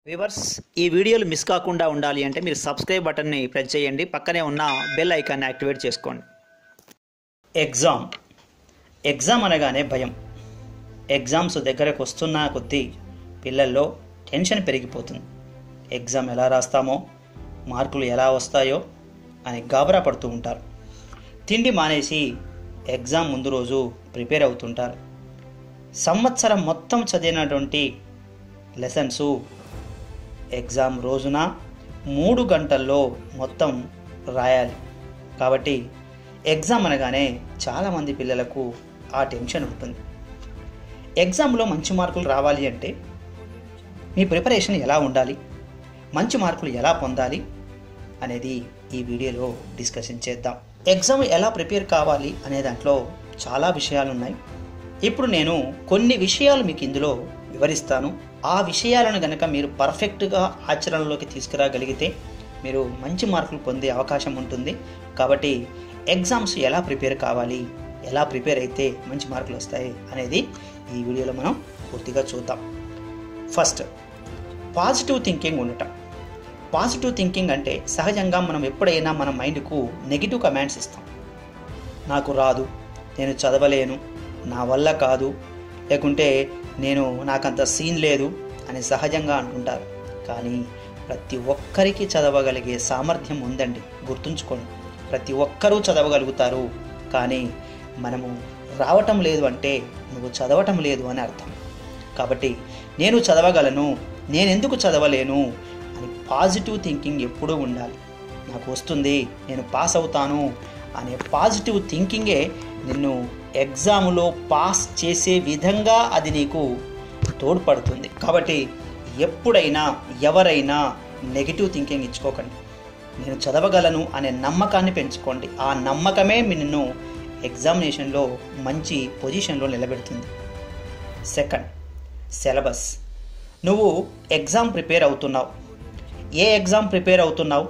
viewers ఈ వీడియోలు miss కాకుండా ఉండాలి అంటే మీరు సబ్స్క్రైబ్ బటన్ని ప్రెస్ చేయండి పక్కనే ఉన్న బెల్ ఐకాన్ని యాక్టివేట్ చేసుకోండి ఎగ్జామ్ ఎగ్జామ్ అనగానే భయం ఎగ్జామ్స్ దగ్గరకు వస్తున్న కొద్దీ పిల్లల్లో టెన్షన్ పెరిగిపోతుంది ఎగ్జామ్ ఎలా రాస్తామో మార్కులు ఎలా వస్తాయో అని గాబరా పడుతూ ఉంటారు తిండి మానేసి ఎగ్జామ్ ముందు రోజు ప్రిపేర్ అవుతుంటారు సంవత్సరం మొత్తం చదివినటువంటి లెసన్స్ ఎగ్జామ్ రోజున మూడు గంటల్లో మొత్తం రాయాలి కాబట్టి ఎగ్జామ్ అనగానే చాలామంది పిల్లలకు ఆ టెన్షన్ ఉంటుంది ఎగ్జామ్లో మంచి మార్కులు రావాలి అంటే మీ ప్రిపరేషన్ ఎలా ఉండాలి మంచి మార్కులు ఎలా పొందాలి అనేది ఈ వీడియోలో డిస్కషన్ చేద్దాం ఎగ్జామ్ ఎలా ప్రిపేర్ కావాలి అనే దాంట్లో చాలా విషయాలు ఉన్నాయి ఇప్పుడు నేను కొన్ని విషయాలు మీకు ఇందులో వివరిస్తాను ఆ విషయాలను గనక మీరు పర్ఫెక్ట్గా ఆచరణలోకి తీసుకురాగలిగితే మీరు మంచి మార్కులు పొందే అవకాశం ఉంటుంది కాబట్టి ఎగ్జామ్స్ ఎలా ప్రిపేర్ కావాలి ఎలా ప్రిపేర్ అయితే మంచి మార్కులు వస్తాయి అనేది ఈ వీడియోలో మనం పూర్తిగా చూద్దాం ఫస్ట్ పాజిటివ్ థింకింగ్ ఉండటం పాజిటివ్ థింకింగ్ అంటే సహజంగా మనం ఎప్పుడైనా మన మైండ్కు నెగిటివ్ కమాండ్స్ ఇస్తాం నాకు రాదు నేను చదవలేను నా వల్ల కాదు లేకుంటే నేను నాకంత సీన్ లేదు అని సహజంగా అంటుంటారు కానీ ప్రతి ఒక్కరికి చదవగలిగే సామర్థ్యం ఉందండి గుర్తుంచుకోండి ప్రతి ఒక్కరూ చదవగలుగుతారు కానీ మనము రావటం లేదు అంటే నువ్వు చదవటం లేదు అని అర్థం కాబట్టి నేను చదవగలను నేను ఎందుకు చదవలేను అని పాజిటివ్ థింకింగ్ ఎప్పుడూ ఉండాలి నాకు వస్తుంది నేను పాస్ అవుతాను అనే పాజిటివ్ థింకింగే నిన్ను ఎగ్జామ్లో పాస్ చేసే విధంగా అది నీకు తోడ్పడుతుంది కాబట్టి ఎప్పుడైనా ఎవరైనా నెగిటివ్ థింకింగ్ ఇచ్చుకోకండి నేను చదవగలను అనే నమ్మకాన్ని పెంచుకోండి ఆ నమ్మకమే నిన్ను ఎగ్జామినేషన్లో మంచి పొజిషన్లో నిలబెడుతుంది సెకండ్ సిలబస్ నువ్వు ఎగ్జామ్ ప్రిపేర్ అవుతున్నావు ఏ ఎగ్జామ్ ప్రిపేర్ అవుతున్నావు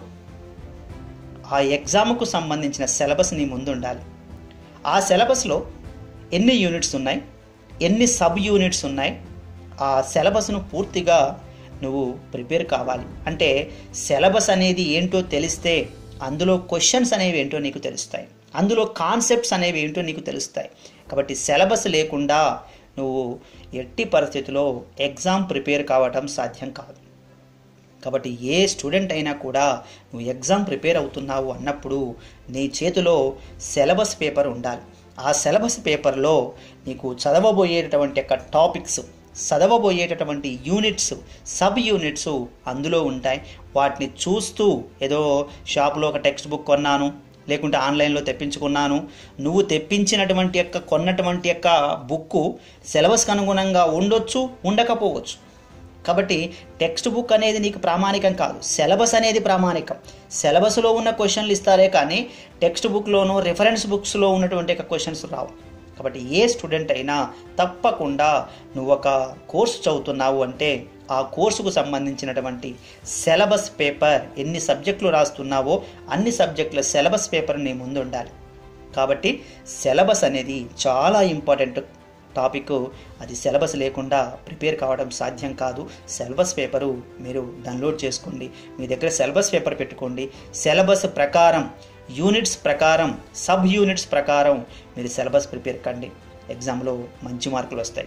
ఆ ఎగ్జామ్కు సంబంధించిన సిలబస్ నీ ముందు ఉండాలి ఆ సిలబస్లో ఎన్ని యూనిట్స్ ఉన్నాయి ఎన్ని సబ్ యూనిట్స్ ఉన్నాయి ఆ సిలబస్ను పూర్తిగా నువ్వు ప్రిపేర్ కావాలి అంటే సిలబస్ అనేది ఏంటో తెలిస్తే అందులో క్వశ్చన్స్ అనేవి ఏంటో నీకు తెలుస్తాయి అందులో కాన్సెప్ట్స్ అనేవి ఏంటో నీకు తెలుస్తాయి కాబట్టి సిలబస్ లేకుండా నువ్వు ఎట్టి పరిస్థితిలో ఎగ్జామ్ ప్రిపేర్ కావటం సాధ్యం కాదు కాబట్టి ఏ స్టూడెంట్ అయినా కూడా నువ్వు ఎగ్జామ్ ప్రిపేర్ అవుతున్నావు అన్నప్పుడు నీ చేతిలో సిలబస్ పేపర్ ఉండాలి ఆ సిలబస్ పేపర్లో నీకు చదవబోయేటటువంటి యొక్క టాపిక్స్ చదవబోయేటటువంటి యూనిట్స్ సబ్ యూనిట్స్ అందులో ఉంటాయి వాటిని చూస్తూ ఏదో షాప్లో ఒక టెక్స్ట్ బుక్ కొన్నాను లేకుంటే ఆన్లైన్లో తెప్పించుకున్నాను నువ్వు తెప్పించినటువంటి యొక్క కొన్నటువంటి యొక్క బుక్ సిలబస్కి అనుగుణంగా ఉండొచ్చు ఉండకపోవచ్చు కాబట్టి టెక్స్ట్ బుక్ అనేది నీకు ప్రామాణికం కాదు సిలబస్ అనేది ప్రామాణికం సిలబస్లో ఉన్న క్వశ్చన్లు ఇస్తారే కానీ టెక్స్ట్ బుక్లోనూ రిఫరెన్స్ బుక్స్లో ఉన్నటువంటి క్వశ్చన్స్ రావు కాబట్టి ఏ స్టూడెంట్ అయినా తప్పకుండా నువ్వు ఒక కోర్సు చదువుతున్నావు అంటే ఆ కోర్సుకు సంబంధించినటువంటి సిలబస్ పేపర్ ఎన్ని సబ్జెక్టులు రాస్తున్నావో అన్ని సబ్జెక్టుల సిలబస్ పేపర్ నీ ముందు ఉండాలి కాబట్టి సిలబస్ అనేది చాలా ఇంపార్టెంట్ టాపిక్ అది సిలబస్ లేకుండా ప్రిపేర్ కావడం సాధ్యం కాదు సిలబస్ పేపరు మీరు డౌన్లోడ్ చేసుకోండి మీ దగ్గర సిలబస్ పేపర్ పెట్టుకోండి సిలబస్ ప్రకారం యూనిట్స్ ప్రకారం సబ్ యూనిట్స్ ప్రకారం మీరు సిలబస్ ప్రిపేర్ కండి ఎగ్జామ్లో మంచి మార్కులు వస్తాయి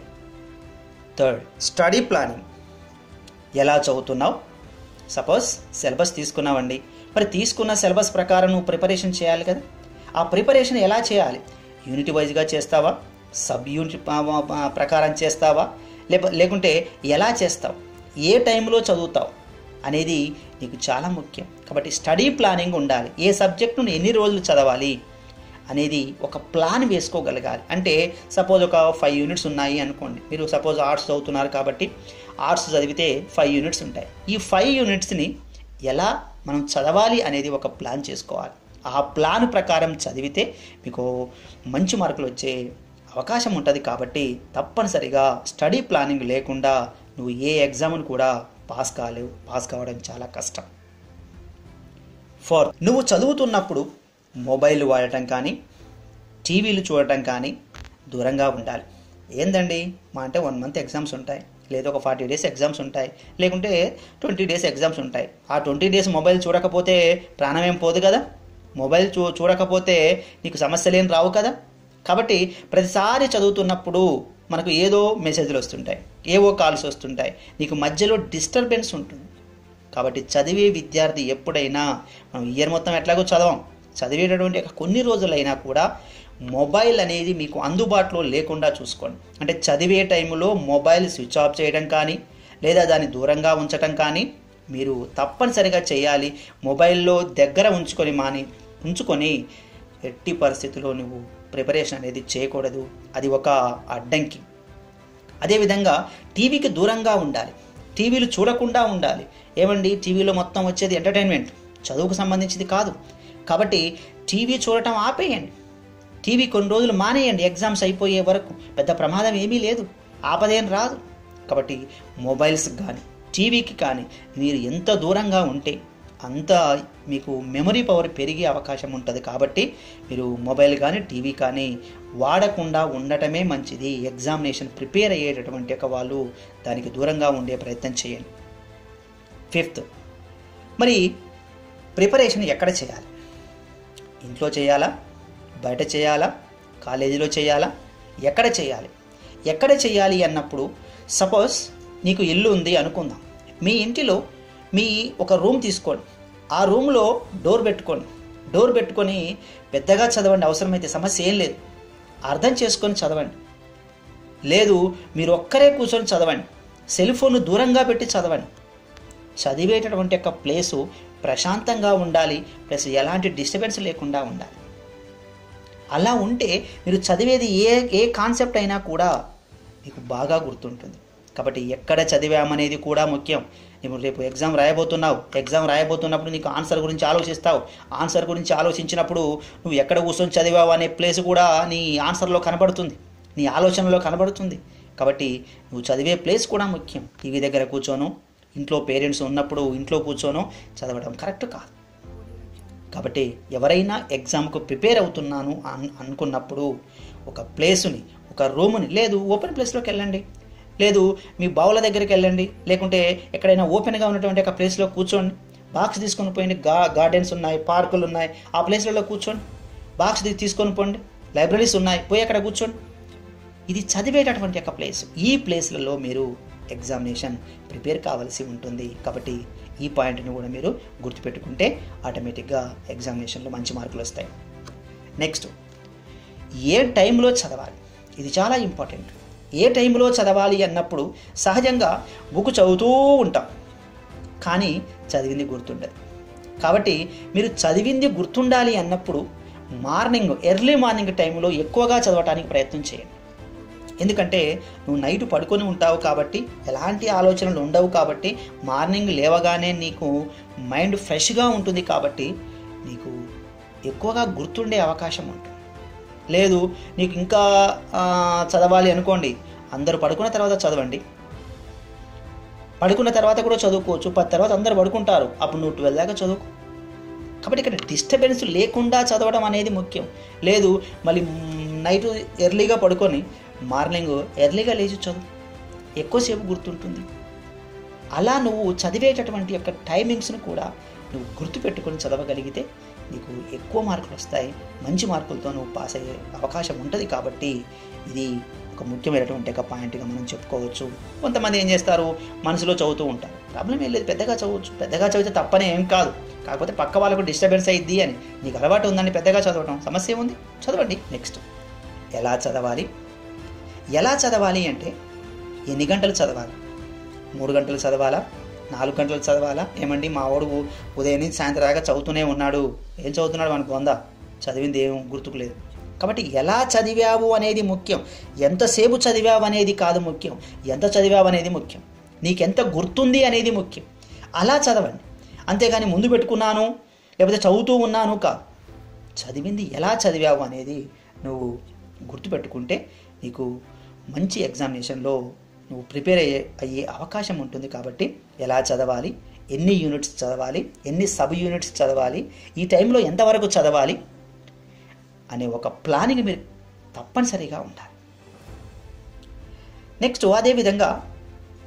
థర్డ్ స్టడీ ప్లానింగ్ ఎలా చదువుతున్నావు సపోజ్ సిలబస్ తీసుకున్నావండి మరి తీసుకున్న సిలబస్ ప్రకారం నువ్వు ప్రిపరేషన్ చేయాలి కదా ఆ ప్రిపరేషన్ ఎలా చేయాలి యూనిట్ వైజ్గా చేస్తావా సబ్ యూనిట్ ప్రకారం చేస్తావా లేక లేకుంటే ఎలా చేస్తావు ఏ టైంలో చదువుతావు అనేది నీకు చాలా ముఖ్యం కాబట్టి స్టడీ ప్లానింగ్ ఉండాలి ఏ సబ్జెక్టును ఎన్ని రోజులు చదవాలి అనేది ఒక ప్లాన్ వేసుకోగలగాలి అంటే సపోజ్ ఒక ఫైవ్ యూనిట్స్ ఉన్నాయి అనుకోండి మీరు సపోజ్ ఆర్ట్స్ చదువుతున్నారు కాబట్టి ఆర్ట్స్ చదివితే ఫైవ్ యూనిట్స్ ఉంటాయి ఈ ఫైవ్ యూనిట్స్ని ఎలా మనం చదవాలి అనేది ఒక ప్లాన్ చేసుకోవాలి ఆ ప్లాన్ ప్రకారం చదివితే మీకు మంచి మార్కులు వచ్చే అవకాశం ఉంటుంది కాబట్టి తప్పనిసరిగా స్టడీ ప్లానింగ్ లేకుండా నువ్వు ఏ ఎగ్జామ్ను కూడా పాస్ కాలేవు పాస్ కావడం చాలా కష్టం ఫోర్ నువ్వు చదువుతున్నప్పుడు మొబైల్ వాడటం కానీ టీవీలు చూడటం కానీ దూరంగా ఉండాలి ఏందండి మా అంటే వన్ మంత్ ఎగ్జామ్స్ ఉంటాయి లేదా ఒక ఫార్టీ డేస్ ఎగ్జామ్స్ ఉంటాయి లేకుంటే ట్వంటీ డేస్ ఎగ్జామ్స్ ఉంటాయి ఆ ట్వంటీ డేస్ మొబైల్ చూడకపోతే ప్రాణం ఏం పోదు కదా మొబైల్ చూ చూడకపోతే నీకు సమస్యలేం రావు కదా కాబట్టి ప్రతిసారి చదువుతున్నప్పుడు మనకు ఏదో మెసేజ్లు వస్తుంటాయి ఏవో కాల్స్ వస్తుంటాయి నీకు మధ్యలో డిస్టర్బెన్స్ ఉంటుంది కాబట్టి చదివే విద్యార్థి ఎప్పుడైనా మనం ఇయర్ మొత్తం ఎట్లాగో చదవం చదివేటటువంటి ఒక కొన్ని రోజులైనా కూడా మొబైల్ అనేది మీకు అందుబాటులో లేకుండా చూసుకోండి అంటే చదివే టైంలో మొబైల్ స్విచ్ ఆఫ్ చేయడం కానీ లేదా దాన్ని దూరంగా ఉంచటం కానీ మీరు తప్పనిసరిగా చేయాలి మొబైల్లో దగ్గర ఉంచుకొని మాని ఉంచుకొని ఎట్టి పరిస్థితుల్లో నువ్వు ప్రిపరేషన్ అనేది చేయకూడదు అది ఒక అడ్డంకి అదేవిధంగా టీవీకి దూరంగా ఉండాలి టీవీలు చూడకుండా ఉండాలి ఏమండి టీవీలో మొత్తం వచ్చేది ఎంటర్టైన్మెంట్ చదువుకు సంబంధించింది కాదు కాబట్టి టీవీ చూడటం ఆపేయండి టీవీ కొన్ని రోజులు మానేయండి ఎగ్జామ్స్ అయిపోయే వరకు పెద్ద ప్రమాదం ఏమీ లేదు ఆపదేం రాదు కాబట్టి మొబైల్స్కి కానీ టీవీకి కానీ మీరు ఎంత దూరంగా ఉంటే అంత మీకు మెమరీ పవర్ పెరిగే అవకాశం ఉంటుంది కాబట్టి మీరు మొబైల్ కానీ టీవీ కానీ వాడకుండా ఉండటమే మంచిది ఎగ్జామినేషన్ ప్రిపేర్ అయ్యేటటువంటి ఒక వాళ్ళు దానికి దూరంగా ఉండే ప్రయత్నం చేయండి ఫిఫ్త్ మరి ప్రిపరేషన్ ఎక్కడ చేయాలి ఇంట్లో చేయాలా బయట చేయాలా కాలేజీలో చేయాలా ఎక్కడ చేయాలి ఎక్కడ చేయాలి అన్నప్పుడు సపోజ్ నీకు ఇల్లు ఉంది అనుకుందాం మీ ఇంటిలో మీ ఒక రూమ్ తీసుకోండి ఆ రూమ్లో డోర్ పెట్టుకోండి డోర్ పెట్టుకొని పెద్దగా చదవండి అవసరమైతే సమస్య ఏం లేదు అర్థం చేసుకొని చదవండి లేదు మీరు ఒక్కరే కూర్చొని చదవండి సెల్ ఫోన్ దూరంగా పెట్టి చదవండి చదివేటటువంటి యొక్క ప్లేసు ప్రశాంతంగా ఉండాలి ప్లస్ ఎలాంటి డిస్టర్బెన్స్ లేకుండా ఉండాలి అలా ఉంటే మీరు చదివేది ఏ ఏ కాన్సెప్ట్ అయినా కూడా మీకు బాగా గుర్తుంటుంది కాబట్టి ఎక్కడ చదివామనేది కూడా ముఖ్యం నువ్వు రేపు ఎగ్జామ్ రాయబోతున్నావు ఎగ్జామ్ రాయబోతున్నప్పుడు నీకు ఆన్సర్ గురించి ఆలోచిస్తావు ఆన్సర్ గురించి ఆలోచించినప్పుడు నువ్వు ఎక్కడ కూర్చొని చదివావు అనే ప్లేస్ కూడా నీ ఆన్సర్లో కనబడుతుంది నీ ఆలోచనలో కనబడుతుంది కాబట్టి నువ్వు చదివే ప్లేస్ కూడా ముఖ్యం టీవీ దగ్గర కూర్చోను ఇంట్లో పేరెంట్స్ ఉన్నప్పుడు ఇంట్లో కూర్చోను చదవడం కరెక్ట్ కాదు కాబట్టి ఎవరైనా ఎగ్జామ్కు ప్రిపేర్ అవుతున్నాను అన్ అనుకున్నప్పుడు ఒక ప్లేసుని ఒక రూముని లేదు ఓపెన్ ప్లేస్లోకి వెళ్ళండి లేదు మీ బావుల దగ్గరికి వెళ్ళండి లేకుంటే ఎక్కడైనా ఓపెన్గా ఉన్నటువంటి ఒక ప్లేస్లో కూర్చోండి బాక్స్ తీసుకొని పోయింది గా గార్డెన్స్ ఉన్నాయి పార్కులు ఉన్నాయి ఆ ప్లేస్లలో కూర్చోండి బాక్స్ తీసుకొని పోండి లైబ్రరీస్ ఉన్నాయి పోయి అక్కడ కూర్చోండి ఇది చదివేటటువంటి ఒక ప్లేస్ ఈ ప్లేస్లలో మీరు ఎగ్జామినేషన్ ప్రిపేర్ కావాల్సి ఉంటుంది కాబట్టి ఈ పాయింట్ని కూడా మీరు గుర్తుపెట్టుకుంటే ఆటోమేటిక్గా ఎగ్జామినేషన్లో మంచి మార్కులు వస్తాయి నెక్స్ట్ ఏ టైంలో చదవాలి ఇది చాలా ఇంపార్టెంట్ ఏ టైంలో చదవాలి అన్నప్పుడు సహజంగా బుక్ చదువుతూ ఉంటాం కానీ చదివింది గుర్తుండదు కాబట్టి మీరు చదివింది గుర్తుండాలి అన్నప్పుడు మార్నింగ్ ఎర్లీ మార్నింగ్ టైంలో ఎక్కువగా చదవటానికి ప్రయత్నం చేయండి ఎందుకంటే నువ్వు నైట్ పడుకొని ఉంటావు కాబట్టి ఎలాంటి ఆలోచనలు ఉండవు కాబట్టి మార్నింగ్ లేవగానే నీకు మైండ్ ఫ్రెష్గా ఉంటుంది కాబట్టి నీకు ఎక్కువగా గుర్తుండే అవకాశం ఉంటుంది లేదు నీకు ఇంకా ఆ, చదవాలి అనుకోండి అందరూ పడుకున్న తర్వాత చదవండి పడుకున్న తర్వాత కూడా చదువుకోవచ్చు పది తర్వాత అందరూ పడుకుంటారు అప్పుడు నువ్వు ట్వెల్వ్ దాకా చదువుకో కాబట్టి ఇక్కడ డిస్టర్బెన్స్ లేకుండా చదవడం అనేది ముఖ్యం లేదు మళ్ళీ నైట్ ఎర్లీగా పడుకొని మార్నింగ్ ఎర్లీగా లేచి చదువు ఎక్కువసేపు గుర్తుంటుంది అలా నువ్వు చదివేటటువంటి యొక్క టైమింగ్స్ను కూడా నువ్వు గుర్తుపెట్టుకొని చదవగలిగితే నీకు ఎక్కువ మార్కులు వస్తాయి మంచి మార్కులతో నువ్వు పాస్ అయ్యే అవకాశం ఉంటుంది కాబట్టి ఇది ఒక ముఖ్యమైనటువంటి ఒక పాయింట్గా మనం చెప్పుకోవచ్చు కొంతమంది ఏం చేస్తారు మనసులో చదువుతూ ఉంటారు ప్రాబ్లం ఏం లేదు పెద్దగా చదవచ్చు పెద్దగా చదివితే తప్పనే ఏం కాదు కాకపోతే పక్క వాళ్ళకు డిస్టర్బెన్స్ అయ్యిద్ది అని నీకు అలవాటు ఉందని పెద్దగా చదవటం సమస్య ఉంది చదవండి నెక్స్ట్ ఎలా చదవాలి ఎలా చదవాలి అంటే ఎన్ని గంటలు చదవాలి మూడు గంటలు చదవాలా నాలుగు గంటలు చదవాలా ఏమండి మా వాడు ఉదయం నుంచి సాయంత్రం దాకా చదువుతూనే ఉన్నాడు ఏం చదువుతున్నాడు మనకు పొందా చదివింది ఏం గుర్తుకు లేదు కాబట్టి ఎలా చదివావు అనేది ముఖ్యం ఎంతసేపు చదివావు అనేది కాదు ముఖ్యం ఎంత చదివావు అనేది ముఖ్యం నీకెంత గుర్తుంది అనేది ముఖ్యం అలా చదవండి అంతేగాని ముందు పెట్టుకున్నాను లేకపోతే చదువుతూ ఉన్నాను కాదు చదివింది ఎలా చదివావు అనేది నువ్వు గుర్తుపెట్టుకుంటే నీకు మంచి ఎగ్జామినేషన్లో నువ్వు ప్రిపేర్ అయ్యే అయ్యే అవకాశం ఉంటుంది కాబట్టి ఎలా చదవాలి ఎన్ని యూనిట్స్ చదవాలి ఎన్ని సబ్ యూనిట్స్ చదవాలి ఈ టైంలో ఎంతవరకు చదవాలి అనే ఒక ప్లానింగ్ మీరు తప్పనిసరిగా ఉండాలి నెక్స్ట్ అదేవిధంగా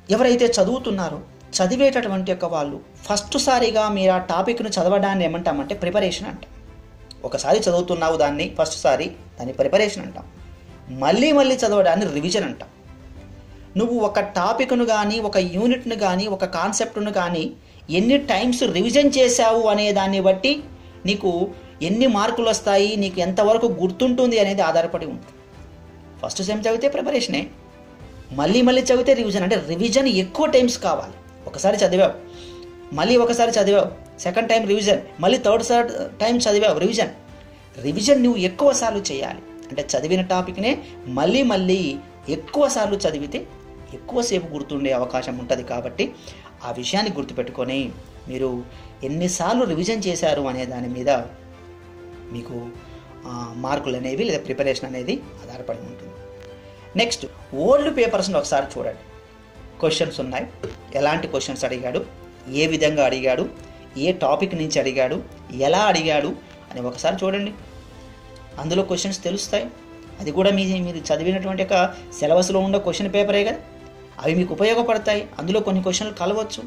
ఎవరైతే చదువుతున్నారో చదివేటటువంటి యొక్క వాళ్ళు ఫస్ట్ సారిగా మీరు ఆ టాపిక్ను చదవడాన్ని ఏమంటామంటే ప్రిపరేషన్ అంటాం ఒకసారి చదువుతున్నావు దాన్ని ఫస్ట్ సారి దాన్ని ప్రిపరేషన్ అంటాం మళ్ళీ మళ్ళీ చదవడాన్ని రివిజన్ అంటాం నువ్వు ఒక టాపిక్ను కానీ ఒక యూనిట్ను కానీ ఒక కాన్సెప్ట్ను కానీ ఎన్ని టైమ్స్ రివిజన్ చేశావు అనే దాన్ని బట్టి నీకు ఎన్ని మార్కులు వస్తాయి నీకు ఎంతవరకు గుర్తుంటుంది అనేది ఆధారపడి ఉంటుంది ఫస్ట్ సెమ్ చదివితే ప్రిపరేషనే మళ్ళీ మళ్ళీ చదివితే రివిజన్ అంటే రివిజన్ ఎక్కువ టైమ్స్ కావాలి ఒకసారి చదివావు మళ్ళీ ఒకసారి చదివావు సెకండ్ టైం రివిజన్ మళ్ళీ థర్డ్ సార్ టైం చదివావు రివిజన్ రివిజన్ నువ్వు ఎక్కువ సార్లు చేయాలి అంటే చదివిన టాపిక్నే మళ్ళీ మళ్ళీ ఎక్కువ సార్లు చదివితే ఎక్కువసేపు గుర్తుండే అవకాశం ఉంటుంది కాబట్టి ఆ విషయాన్ని గుర్తుపెట్టుకొని మీరు ఎన్నిసార్లు రివిజన్ చేశారు అనే దాని మీద మీకు ఆ, మార్కులు అనేవి లేదా ప్రిపరేషన్ అనేది ఆధారపడి ఉంటుంది నెక్స్ట్ ఓల్డ్ పేపర్స్ని ఒకసారి చూడండి క్వశ్చన్స్ ఉన్నాయి ఎలాంటి క్వశ్చన్స్ అడిగాడు ఏ విధంగా అడిగాడు ఏ టాపిక్ నుంచి అడిగాడు ఎలా అడిగాడు అని ఒకసారి చూడండి అందులో క్వశ్చన్స్ తెలుస్తాయి అది కూడా మీ మీరు చదివినటువంటి ఒక సిలబస్లో ఉండే క్వశ్చన్ పేపరే కదా అవి మీకు ఉపయోగపడతాయి అందులో కొన్ని క్వశ్చన్లు కలవచ్చు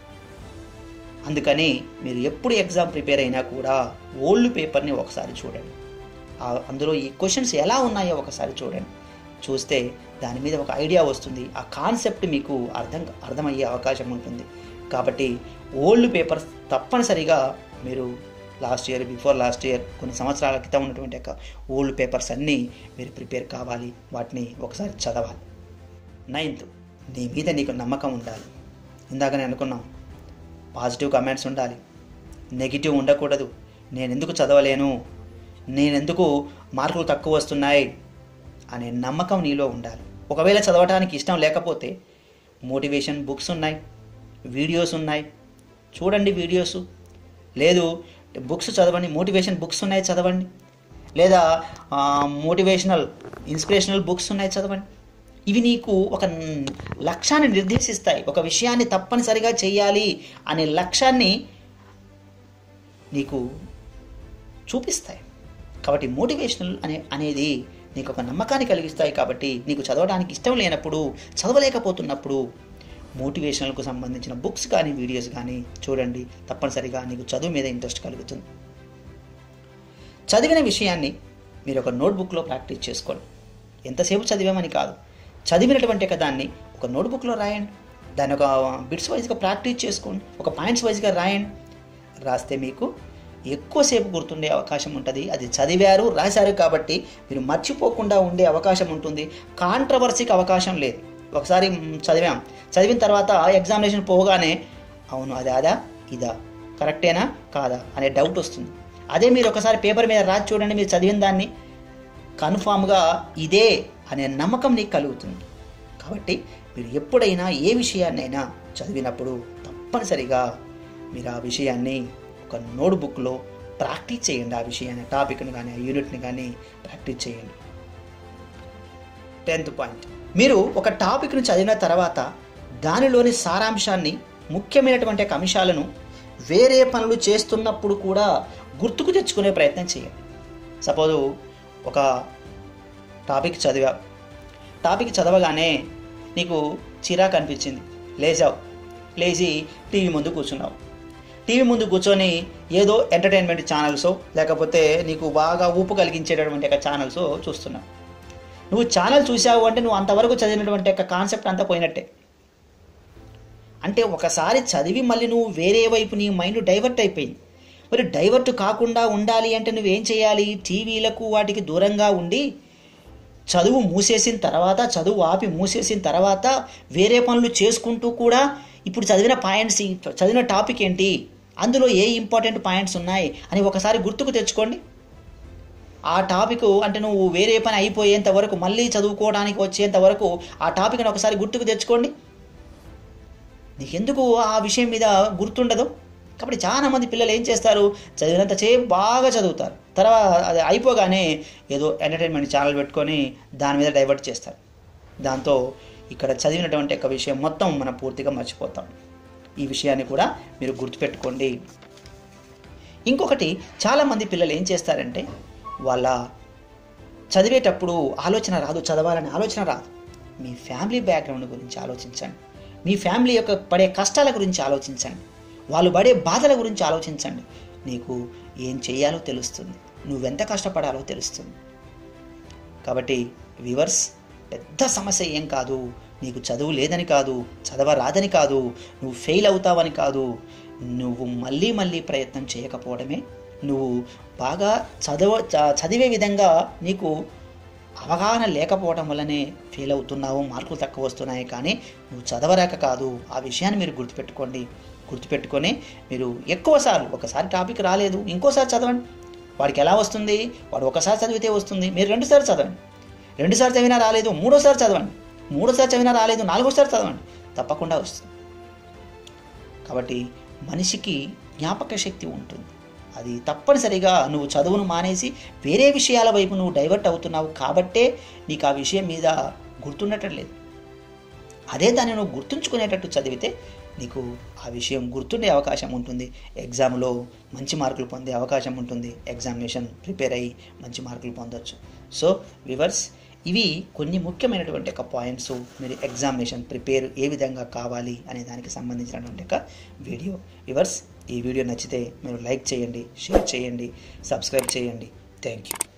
అందుకని మీరు ఎప్పుడు ఎగ్జామ్ ప్రిపేర్ అయినా కూడా ఓల్డ్ పేపర్ని ఒకసారి చూడండి ఆ- అందులో ఈ క్వశ్చన్స్ ఎలా ఉన్నాయో ఒకసారి చూడండి చూస్తే దాని మీద ఒక ఐడియా వస్తుంది ఆ కాన్సెప్ట్ మీకు అర్థం అర్థమయ్యే అవకాశం ఉంటుంది కాబట్టి ఓల్డ్ పేపర్స్ తప్పనిసరిగా మీరు last year before last year కొన్ని సంవత్సరాల క్రితం ఉన్నటువంటి యొక్క ఓల్డ్ పేపర్స్ అన్నీ మీరు ప్రిపేర్ కావాలి వాటిని ఒకసారి చదవాలి నైన్త్ నీ మీద నీకు నమ్మకం ఉండాలి ఇందాకనే అనుకున్నాం పాజిటివ్ కమెంట్స్ ఉండాలి నెగిటివ్ ఉండకూడదు నేను ఎందుకు చదవలేను నేనెందుకు మార్కులు తక్కువ వస్తున్నాయి అనే నమ్మకం నీలో ఉండాలి ఒకవేళ చదవటానికి ఇష్టం లేకపోతే మోటివేషన్ బుక్స్ ఉన్నాయి వీడియోస్ ఉన్నాయి చూడండి వీడియోస్ లేదు బుక్స్ చదవండి మోటివేషన్ బుక్స్ ఉన్నాయి చదవండి లేదా మోటివేషనల్ ఇన్స్పిరేషనల్ బుక్స్ ఉన్నాయి చదవండి ఇవి నీకు ఒక న్- లక్ష్యాన్ని నిర్దేశిస్తాయి ఒక విషయాన్ని తప్పనిసరిగా చేయాలి అనే లక్ష్యాన్ని నీకు చూపిస్తాయి కాబట్టి మోటివేషనల్ అనే అనేది నీకు ఒక నమ్మకాన్ని కలిగిస్తాయి కాబట్టి నీకు చదవడానికి ఇష్టం లేనప్పుడు చదవలేకపోతున్నప్పుడు మోటివేషనల్కు సంబంధించిన బుక్స్ కానీ వీడియోస్ కానీ చూడండి తప్పనిసరిగా నీకు చదువు మీద ఇంట్రెస్ట్ కలుగుతుంది చదివిన విషయాన్ని మీరు ఒక నోట్బుక్లో ప్రాక్టీస్ చేసుకోండి ఎంతసేపు చదివామని కాదు చదివినటువంటి ఒక దాన్ని ఒక నోట్బుక్లో రాయండి దాన్ని ఒక బిట్స్ వైజ్గా ప్రాక్టీస్ చేసుకోండి ఒక పాయింట్స్ వైజ్గా రాయండి రాస్తే మీకు ఎక్కువసేపు గుర్తుండే అవకాశం ఉంటుంది అది చదివారు రాశారు కాబట్టి మీరు మర్చిపోకుండా ఉండే అవకాశం ఉంటుంది కాంట్రవర్సీకి అవకాశం లేదు ఒకసారి మ్, చదివాం చదివిన తర్వాత ఎగ్జామినేషన్ పోగానే అవును అది అదా ఇదా కరెక్టేనా కాదా అనే డౌట్ వస్తుంది అదే మీరు ఒకసారి పేపర్ మీద రాసి చూడండి మీరు చదివిన దాన్ని కన్ఫామ్గా ఇదే అనే నమ్మకం నీకు కలుగుతుంది కాబట్టి మీరు ఎప్పుడైనా ఏ విషయాన్నైనా చదివినప్పుడు తప్పనిసరిగా మీరు ఆ విషయాన్ని ఒక నోట్బుక్లో ప్రాక్టీస్ చేయండి ఆ విషయాన్ని టాపిక్ని కానీ ఆ యూనిట్ని కానీ ప్రాక్టీస్ చేయండి టెన్త్ పాయింట్ మీరు ఒక టాపిక్ను చదివిన తర్వాత దానిలోని సారాంశాన్ని ముఖ్యమైనటువంటి ఒక అంశాలను వేరే పనులు చేస్తున్నప్పుడు కూడా గుర్తుకు తెచ్చుకునే ప్రయత్నం చేయండి సపోజు ఒక టాపిక్ చదివా టాపిక్ చదవగానే నీకు చిరాకు అనిపించింది లేచావు లేచి టీవీ ముందు కూర్చున్నావు టీవీ ముందు కూర్చొని ఏదో ఎంటర్టైన్మెంట్ ఛానల్స్ లేకపోతే నీకు బాగా ఊపు కలిగించేటటువంటి ఒక ఛానల్స్ చూస్తున్నావు నువ్వు ఛానల్ చూసావు అంటే నువ్వు అంతవరకు చదివినటువంటి యొక్క కాన్సెప్ట్ అంతా పోయినట్టే అంటే ఒకసారి చదివి మళ్ళీ నువ్వు వేరే వైపు నీ మైండ్ డైవర్ట్ అయిపోయింది మరి డైవర్ట్ కాకుండా ఉండాలి అంటే నువ్వేం చేయాలి టీవీలకు వాటికి దూరంగా ఉండి చదువు మూసేసిన తర్వాత చదువు ఆపి మూసేసిన తర్వాత వేరే పనులు చేసుకుంటూ కూడా ఇప్పుడు చదివిన పాయింట్స్ చదివిన టాపిక్ ఏంటి అందులో ఏ ఇంపార్టెంట్ పాయింట్స్ ఉన్నాయి అని ఒకసారి గుర్తుకు తెచ్చుకోండి ఆ టాపిక్ అంటే నువ్వు వేరే పని అయిపోయేంత వరకు మళ్ళీ చదువుకోవడానికి వచ్చేంత వరకు ఆ టాపిక్ని ఒకసారి గుర్తుకు తెచ్చుకోండి నీకెందుకు ఆ విషయం మీద గుర్తుండదు కాబట్టి చాలా మంది పిల్లలు ఏం చేస్తారు చదివినంత సేపు బాగా చదువుతారు తర్వాత అది అయిపోగానే ఏదో ఎంటర్టైన్మెంట్ ఛానల్ పెట్టుకొని దాని మీద డైవర్ట్ చేస్తారు దాంతో ఇక్కడ చదివినటువంటి ఒక విషయం మొత్తం మనం పూర్తిగా మర్చిపోతాం ఈ విషయాన్ని కూడా మీరు గుర్తుపెట్టుకోండి ఇంకొకటి చాలామంది పిల్లలు ఏం చేస్తారంటే వాళ్ళ చదివేటప్పుడు ఆలోచన రాదు చదవాలనే ఆలోచన రాదు మీ ఫ్యామిలీ బ్యాక్గ్రౌండ్ గురించి ఆలోచించండి మీ ఫ్యామిలీ యొక్క పడే కష్టాల గురించి ఆలోచించండి వాళ్ళు పడే బాధల గురించి ఆలోచించండి నీకు ఏం చేయాలో తెలుస్తుంది నువ్వెంత కష్టపడాలో తెలుస్తుంది కాబట్టి వివర్స్ పెద్ద సమస్య ఏం కాదు నీకు చదువు లేదని కాదు చదవరాదని కాదు నువ్వు ఫెయిల్ అవుతావని కాదు నువ్వు మళ్ళీ మళ్ళీ ప్రయత్నం చేయకపోవడమే నువ్వు బాగా చదవ చ- చదివే విధంగా నీకు అవగాహన లేకపోవడం వల్లనే ఫెయిల్ అవుతున్నావు మార్కులు తక్కువ వస్తున్నాయి కానీ నువ్వు చదవరాక కాదు ఆ విషయాన్ని మీరు గుర్తుపెట్టుకోండి గుర్తుపెట్టుకొని మీరు ఎక్కువసార్లు ఒకసారి టాపిక్ రాలేదు ఇంకోసారి చదవండి వాడికి ఎలా వస్తుంది వాడు ఒకసారి చదివితే వస్తుంది మీరు రెండుసార్లు చదవండి రెండుసార్లు చదివినా రాలేదు మూడోసారి చదవండి మూడోసారి చదివినా రాలేదు నాలుగోసారి చదవండి తప్పకుండా వస్తుంది కాబట్టి మనిషికి జ్ఞాపక శక్తి ఉంటుంది అది తప్పనిసరిగా నువ్వు చదువును మానేసి వేరే విషయాల వైపు నువ్వు డైవర్ట్ అవుతున్నావు కాబట్టే నీకు ఆ విషయం మీద గుర్తుండటం లేదు అదే దాన్ని నువ్వు గుర్తుంచుకునేటట్టు చదివితే నీకు ఆ విషయం గుర్తుండే అవకాశం ఉంటుంది ఎగ్జామ్లో మంచి మార్కులు పొందే అవకాశం ఉంటుంది ఎగ్జామినేషన్ ప్రిపేర్ అయ్యి మంచి మార్కులు పొందొచ్చు సో వివర్స్ ఇవి కొన్ని ముఖ్యమైనటువంటి ఒక పాయింట్స్ మీరు ఎగ్జామినేషన్ ప్రిపేర్ ఏ విధంగా కావాలి అనే దానికి సంబంధించినటువంటి ఒక వీడియో వివర్స్ ఈ వీడియో నచ్చితే మీరు లైక్ చేయండి షేర్ చేయండి సబ్స్క్రైబ్ చేయండి థ్యాంక్ యూ